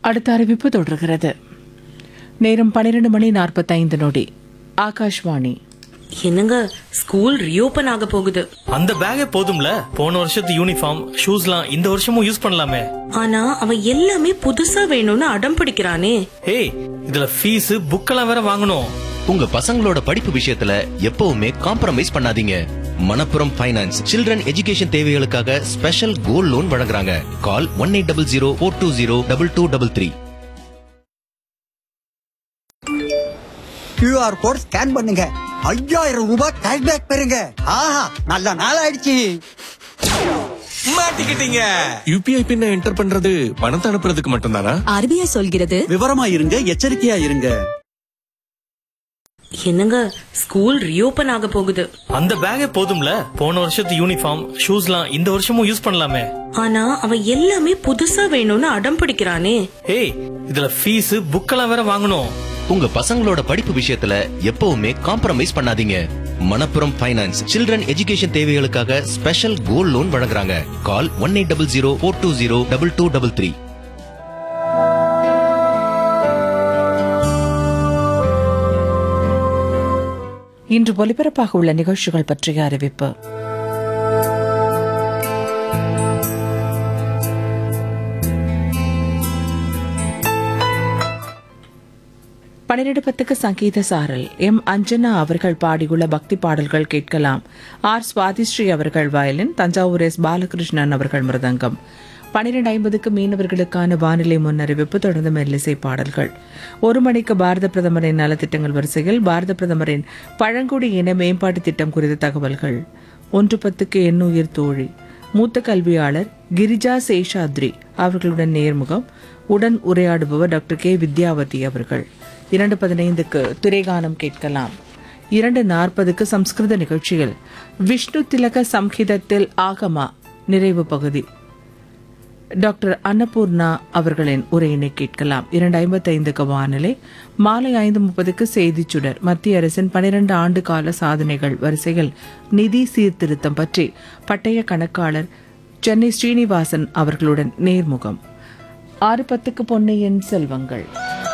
அடுத்த அறிவிப்பு தொடர்கிறது நேரம் பன்னிரண்டு மணி நாற்பத்தைந்து நொடி ஆகாஷ்வாணி என்னங்க ஸ்கூல் ரீஓபன் ஆக போகுது அந்த பேக்கே போதும்ல போன வருஷத்து யூனிஃபார்ம் ஷூஸ்லாம் இந்த வருஷமும் யூஸ் பண்ணலாமே ஆனா அவன் எல்லாமே புதுசா வேணும்னு அடம் பிடிக்கிறானே ஏய் இதுல ஃபீஸ் புக்கெல்லாம் வேற வாங்கணும் உங்க பசங்களோட படிப்பு விஷயத்துல எப்பவுமே காம்ப்ரமைஸ் பண்ணாதீங்க மணப்புரம் ஃபைனான்ஸ் சில்ட்ரன் எஜுகேஷன் தேவைகளுக்காக ஸ்பெஷல் கோல்ட் லோன் வழங்குறாங்க call one eight double zero four two zero double two double three QR code scan பண்ணுங்க ஐயாயிரம் ரூபாய் கேஷ்பேக் பெறுங்க ஆஹா நல்ல நாள் ஆயிடுச்சு மாட்டிக்கிட்டீங்க யூபிஐ பின்ன என்டர் பண்றது பணத்தை அனுப்புறதுக்கு மட்டும்தானா ஆர்பிஐ சொல்கிறது விவரமா இருங்க எச்சரிக்கையா இருங்க என்னங்க ஸ்கூல் ரீஓபன் ஆக போகுது அந்த பேக்கே போதும்ல போன வருஷத்து யூனிஃபார்ம் ஷூஸ்லாம் இந்த வருஷமும் யூஸ் பண்ணலாமே ஆனா அவன் எல்லாமே புதுசா வேணும்னு அடம் பிடிக்கிறானே ஏய் இதுல ஃபீஸ் புக்கெல்லாம் வேற வாங்கணும் உங்க பசங்களோட படிப்பு விஷயத்துல எப்பவுமே காம்ப்ரமைஸ் பண்ணாதீங்க மணப்புரம் ஃபைனான்ஸ் சில்ட்ரன் எஜுகேஷன் தேவைகளுக்காக ஸ்பெஷல் கோல்ட் லோன் வழங்குறாங்க call one eight double zero four two zero double two double three இன்று ஒலிபரப்பாக உள்ள நிகழ்ச்சிகள் பற்றிய அறிவிப்பு பன்னிரண்டு பத்துக்கு சங்கீத சாரல் எம் அஞ்சனா அவர்கள் பாடியுள்ள பக்தி பாடல்கள் கேட்கலாம் ஆர் சுவாதிஸ்ரீ அவர்கள் வயலின் தஞ்சாவூர் எஸ் பாலகிருஷ்ணன் அவர்கள் மிருதங்கம் பன்னிரண்டு ஐம்பதுக்கு மீனவர்களுக்கான வானிலை முன்னறிவிப்பு தொடர்ந்து மெல்லிசை பாடல்கள் ஒரு மணிக்கு பாரத பிரதமரின் நலத்திட்டங்கள் வரிசையில் பாரத பிரதமரின் பழங்குடி இன மேம்பாட்டு திட்டம் குறித்த தகவல்கள் ஒன்று பத்துக்கு எண்ணுயிர் தோழி மூத்த கல்வியாளர் கிரிஜா சேஷாத்ரி அவர்களுடன் நேர்முகம் உடன் உரையாடுபவர் டாக்டர் கே வித்யாவதி அவர்கள் இரண்டு பதினைந்துக்கு திரைகானம் கேட்கலாம் இரண்டு நாற்பதுக்கு சம்ஸ்கிருத நிகழ்ச்சியில் விஷ்ணு திலக சம்ஹிதத்தில் ஆகமா நிறைவு பகுதி டாக்டர் அன்னபூர்ணா அவர்களின் உரையினை கேட்கலாம் இரண்டு ஐம்பத்தைந்துக்கு வானிலை மாலை ஐந்து முப்பதுக்கு செய்திச் சுடர் மத்திய அரசின் பனிரெண்டு ஆண்டு கால சாதனைகள் வரிசையில் நிதி சீர்திருத்தம் பற்றி பட்டய கணக்காளர் சென்னை ஸ்ரீனிவாசன் அவர்களுடன் நேர்முகம் ஆறு பத்துக்கு பொன்னியின் செல்வங்கள்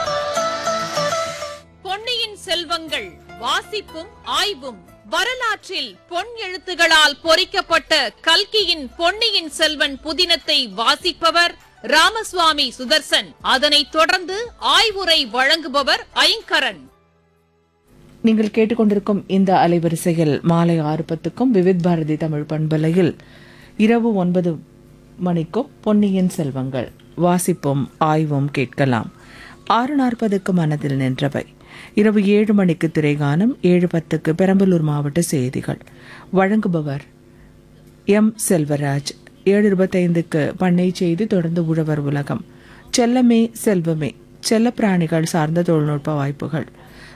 பொன்னியின் செல்வங்கள் வாசிப்பும் ஆய்வும் வரலாற்றில் பொன் எழுத்துகளால் பொறிக்கப்பட்ட கல்கியின் பொன்னியின் செல்வன் புதினத்தை வாசிப்பவர் ராமசுவாமி சுதர்சன் அதனைத் தொடர்ந்து ஆய்வுரை வழங்குபவர் ஐங்கரன் நீங்கள் கேட்டுக்கொண்டிருக்கும் இந்த அலைவரிசையில் மாலை ஆறு பத்துக்கும் விவித் பாரதி தமிழ் பண்பலையில் இரவு ஒன்பது மணிக்கும் பொன்னியின் செல்வங்கள் வாசிப்பும் ஆய்வும் கேட்கலாம் ஆறு நாற்பதுக்கு மனதில் நின்றவை இரவு ஏழு மணிக்கு திரைகானம் ஏழு பத்துக்கு பெரம்பலூர் மாவட்ட செய்திகள் வழங்குபவர் எம் செல்வராஜ் ஏழு இருபத்தைந்துக்கு பண்ணை செய்தி தொடர்ந்து உழவர் உலகம் செல்லமே செல்வமே செல்லப்பிராணிகள் சார்ந்த தொழில்நுட்ப வாய்ப்புகள்